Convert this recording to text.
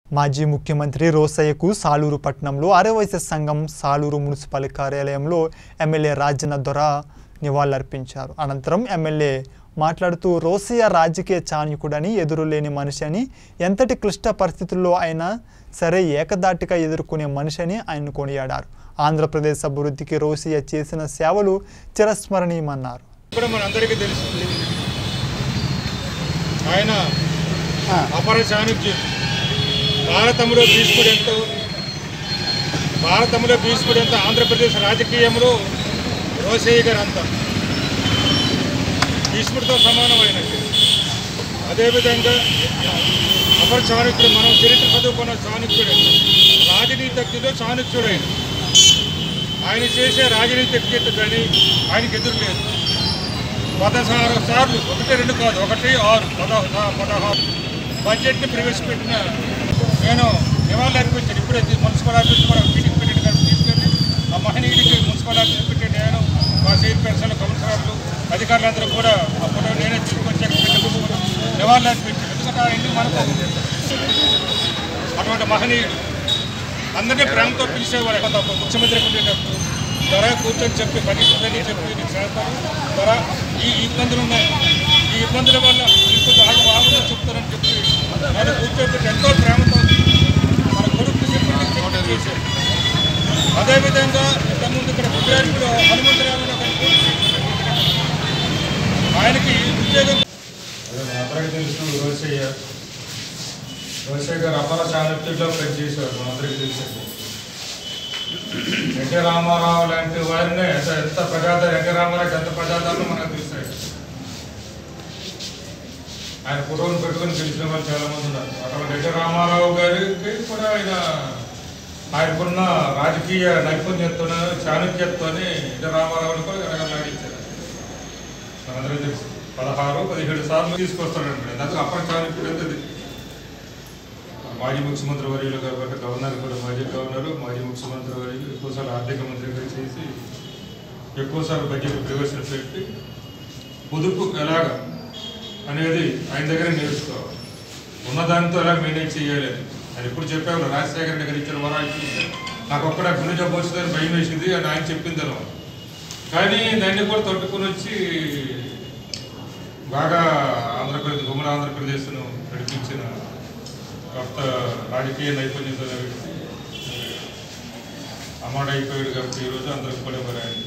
మాజీ ముఖ్యమంత్రి రోసయ్యకు సాలూరు పట్టణంలో ఆర్యవైశ్య సంఘం సాలూరు మున్సిపల్ కార్యాలయంలో ఎమ్మెల్యే రాజన్న దొర నివాళులర్పించారు అనంతరం ఎమ్మెల్యే మాట్లాడుతూ రోసయ్య రాజకీయ చాణ్యకుడని ఎదురులేని మనిషి అని ఎంతటి క్లిష్ట పరిస్థితుల్లో అయినా సరే ఏకదాటిగా ఎదుర్కొనే మనిషి అని ఆయన కొనియాడారు ఆంధ్రప్రదేశ్ అభివృద్ధికి రోసయ్య చేసిన సేవలు చిరస్మరణీయమన్నారు కూడా మనందరికీ తెలుసు ఆయన అపర చాణుక్యుడు భారతంలో భీష్ముడు ఎంతో భారతంలో భీష్ముడు ఎంతో ఆంధ్రప్రదేశ్ రాజకీయంలో రోసయ్య గారు అంత భీష్ముడితో సమానమైనట్టు అదేవిధంగా అపర చాణుక్యుడు మనం చరిత్ర చదువుకున్న చాణుక్యుడు రాజనీతిజ్ఞుడు చాణుక్యుడైన ఆయన చేసే రాజనీతిజ్ఞత కానీ ఆయనకి ఎదురు లేదు పదహారు సార్లు ఒకటి రెండు కాదు ఒకటి ఆరు పదహారు పదహారు బడ్జెట్ని ప్రవేశపెట్టిన నేను నివాళులు అర్పించాను ఇప్పుడే తీ- మున్సిపల్ ఆఫీస్ కూడా మీటింగ్ పెట్టిన కాడ తీసుకెళ్ళి ఆ మహనీయుడికి మున్సిపల్ ఆఫీస్ పెట్టి నేను మా చైర్పర్సన్ కౌన్సిలర్లు అధికారులందరూ కూడా అప్పుడు నేనే తీసుకొచ్చాక పెట్టుకుంటూ నివాళులు అర్పించాను ఎందుకంటే ఆ ఇంటికి మనకు అటువంటి మహనీయుడు అందరినీ ప్రేమతో పిలిచేవాడు తప్ప ముఖ్యమంత్రి ఉండేటప్పుడు ధర కూర్చొని చెప్పి పనిస్తుందని చెప్పి నీకు చేస్తాను ధర ఈ ఇబ్బందులు ఉన్నాయి ఈ ఇబ్బందుల వల్ల మీకు ఆగు ఆగులో చెప్తారని చెప్పి ఆయన కూర్చోబెట్టి ఎంతో ప్రేమతో మన కొడుకు చెప్పి చేశాడు అదేవిధంగా ఇంతకుముందు ఇక్కడ గుజరాత్లో హనుమంతరావు ఆయనకి ఉద్యోగం అందరికీ తెలుసు రోసయ్య రోసయ్య గారు అపర చాణక్యుల్లో పనిచేసేవారు మనందరికీ తెలిసింది ఎన్టీ రామారావు లాంటి వారిని ఎంత ఎంత ప్రజాదరణ ఎన్టీ రామారావు ఎంత ప్రజాదరణ మనకు తెలుస్తాయి ఆయన ఫోటోలు పెట్టుకొని తెలిసిన వాళ్ళు చాలా మంది ఉన్నారు అటువంటి ఎన్టీ రామారావు గారికి కూడా ఆయన ఆయనకున్న రాజకీయ నైపుణ్యతతో చాణక్యతతోనే ఎన్టీ రామారావుని కూడా గడగలాడించారు మనందరికీ తెలుసు పదహారు పదిహేడు సార్లు తీసుకొస్తాడంటే అందుకు అప్పటి చాణక్యుడు అంటే మాజీ ముఖ్యమంత్రి వర్యులు కాబట్టి గవర్నర్ కూడా మాజీ గవర్నర్ మాజీ ముఖ్యమంత్రి వర్యులు ఎక్కువసార్లు ఆర్థిక మంత్రిగా చేసి ఎక్కువసార్లు బడ్జెట్ ప్రవేశం పెట్టి పొదుపు ఎలాగ అనేది ఆయన దగ్గర నేర్చుకోవాలి ఉన్నదానితో ఎలా మేనేజ్ చేయాలి అని ఆయన ఎప్పుడు చెప్పారు రాజశేఖర దగ్గర ఇచ్చిన వరాలు చూస్తే నాకు ఒక్కడ గుండె జబ్బు వచ్చిందని భయం వేసింది అని ఆయన చెప్పింది అనమాట కానీ దాన్ని కూడా తట్టుకుని వచ్చి బాగా ఆంధ్రప్రదేశ్ ఉమ్మడి ఆంధ్రప్రదేశ్ను నడిపించిన కొత్త రాజకీయ నైపుణ్యత వ్యక్తి అమ్మాడు అయిపోయాడు కాబట్టి ఈరోజు అందరికి కూడా మరి ఆయన